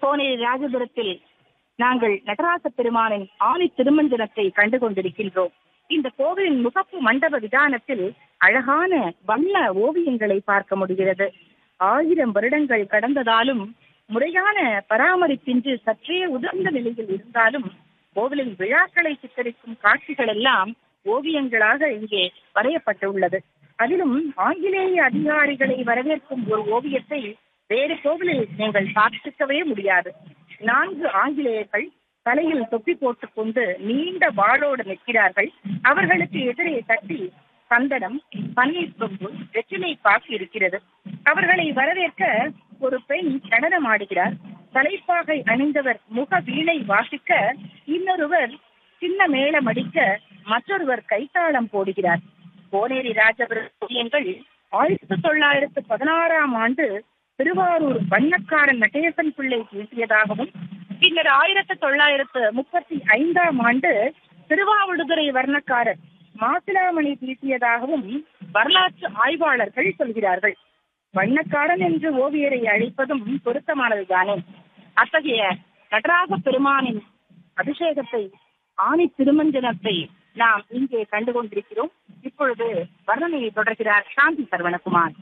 கோனேரி ராஜபுரத்தில் நாங்கள் நடராச பெருமானின் ஆணி திருமஞ்சனத்தை கண்டு கொண்டிருக்கின்றோம் இந்த கோவிலின் முகப்பு மண்டப விதானத்தில் அழகான வண்ண ஓவியங்களை பார்க்க முடிகிறது ஆயிரம் வருடங்கள் கடந்ததாலும் முறையான பராமரிப்பின்றி சற்றே உதிர்ந்த நிலையில் இருந்தாலும் கோவிலின் விழாக்களை சித்தரிக்கும் காட்சிகள் எல்லாம் ஓவியங்களாக இங்கே வரையப்பட்டுள்ளது அதிலும் ஆங்கிலேய அதிகாரிகளை வரவேற்கும் ஒரு ஓவியத்தை வேறு கோவிலில் நீங்கள் பார்த்திருக்கவே முடியாது நான்கு ஆங்கிலேயர்கள் தலையில் தொப்பி போட்டுக் கொண்டு நீண்ட வாளோடு நிற்கிறார்கள் அவர்களுக்கு எதிரே தட்டி சந்தனம் பன்னீர் சொம்பு வெற்றிலை பாக்கு இருக்கிறது அவர்களை வரவேற்க ஒரு பெண் நடனம் ஆடுகிறார் தலைப்பாகை அணிந்தவர் முக வீணை வாசிக்க இன்னொருவர் சின்ன மேளம் அடிக்க மற்றொருவர் கைத்தாளம் போடுகிறார் கோனேரி ராஜபுர ஓவியங்கள் ஆயிரத்தி தொள்ளாயிரத்து பதினாறாம் ஆண்டு திருவாரூர் வண்ணக்காரன் நடேசன் பிள்ளை தீட்டியதாகவும் பின்னர் ஆயிரத்தி தொள்ளாயிரத்து முப்பத்தி ஐந்தாம் ஆண்டு திருவாவடுதுறை வர்ணக்காரர் மாசிலாமணி தீட்டியதாகவும் வரலாற்று ஆய்வாளர்கள் சொல்கிறார்கள் வண்ணக்காரன் என்று ஓவியரை அழைப்பதும் பொருத்தமானதுதானே அத்தகைய நடராஜ பெருமானின் அபிஷேகத்தை ஆணி திருமஞ்சனத்தை நாம் இங்கே கண்டு கொண்டிருக்கிறோம் இப்பொழுது வர்ணனையை தொடர்கிறார் சாந்தி சரவணகுமார்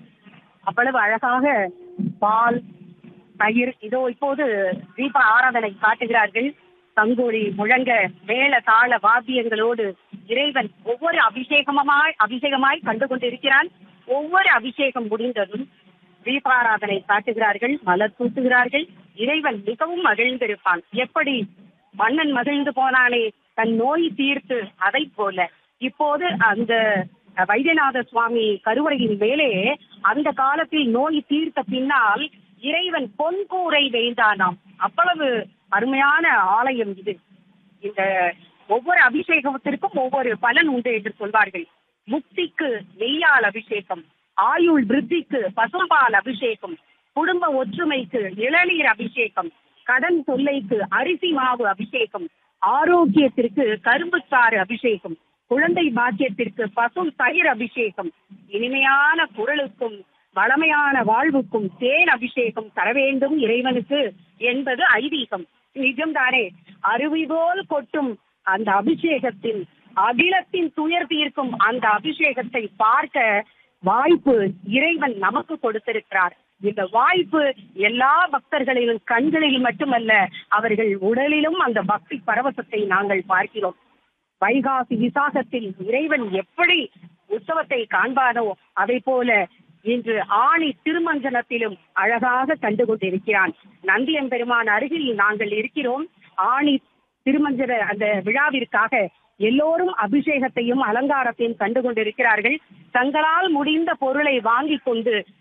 அவ்வளவு அழகாக பால் தயிர் இதோ இப்போது தீப ஆராதனை காட்டுகிறார்கள் தங்கோரி முழங்க மேள தாள வாத்தியங்களோடு இறைவன் ஒவ்வொரு அபிஷேகமாய் அபிஷேகமாய் கண்டு கொண்டிருக்கிறான் ஒவ்வொரு அபிஷேகம் முடிந்ததும் தீபாராதனை காட்டுகிறார்கள் மலர் தூட்டுகிறார்கள் இறைவன் மிகவும் மகிழ்ந்திருப்பான் எப்படி மன்னன் மகிழ்ந்து போனானே தன் நோய் தீர்த்து அதை போல இப்போது அந்த வைத்தியநாத சுவாமி கருவறையின் மேலே அந்த காலத்தில் நோய் தீர்த்த பின்னால் இறைவன் பொன்கூரை வேண்டானாம் அவ்வளவு அருமையான ஆலயம் இது இந்த ஒவ்வொரு அபிஷேகத்திற்கும் ஒவ்வொரு பலன் உண்டு என்று சொல்வார்கள் முக்திக்கு நெய்யால் அபிஷேகம் ஆயுள் விருத்திக்கு பசும்பால் அபிஷேகம் குடும்ப ஒற்றுமைக்கு இளநீர் அபிஷேகம் கடன் தொல்லைக்கு அரிசி மாவு அபிஷேகம் ஆரோக்கியத்திற்கு கரும்புச்சாறு அபிஷேகம் குழந்தை பாக்கியத்திற்கு பசும் தயிர் அபிஷேகம் இனிமையான குரலுக்கும் வளமையான வாழ்வுக்கும் தேன் அபிஷேகம் தர வேண்டும் இறைவனுக்கு என்பது ஐதீகம் நிஜம்தானே அருவி போல் கொட்டும் அந்த அபிஷேகத்தில் அகிலத்தின் துயர் தீர்க்கும் அந்த அபிஷேகத்தை பார்க்க வாய்ப்பு இறைவன் நமக்கு கொடுத்திருக்கிறார் இந்த வாய்ப்பு எல்லா பக்தர்களின் கண்களில் மட்டுமல்ல அவர்கள் உடலிலும் அந்த பக்தி பரவசத்தை நாங்கள் பார்க்கிறோம் வைகாசி விசாகத்தில் இறைவன் எப்படி உற்சவத்தை காண்பானோ அதை போல இன்று ஆணி திருமஞ்சனத்திலும் அழகாக கண்டு கொண்டிருக்கிறான் நந்தியம்பெருமான் அருகில் நாங்கள் இருக்கிறோம் ஆணி திருமஞ்சன அந்த விழாவிற்காக எல்லோரும் அபிஷேகத்தையும் அலங்காரத்தையும் கண்டு கொண்டிருக்கிறார்கள் தங்களால் முடிந்த பொருளை வாங்கி கொண்டு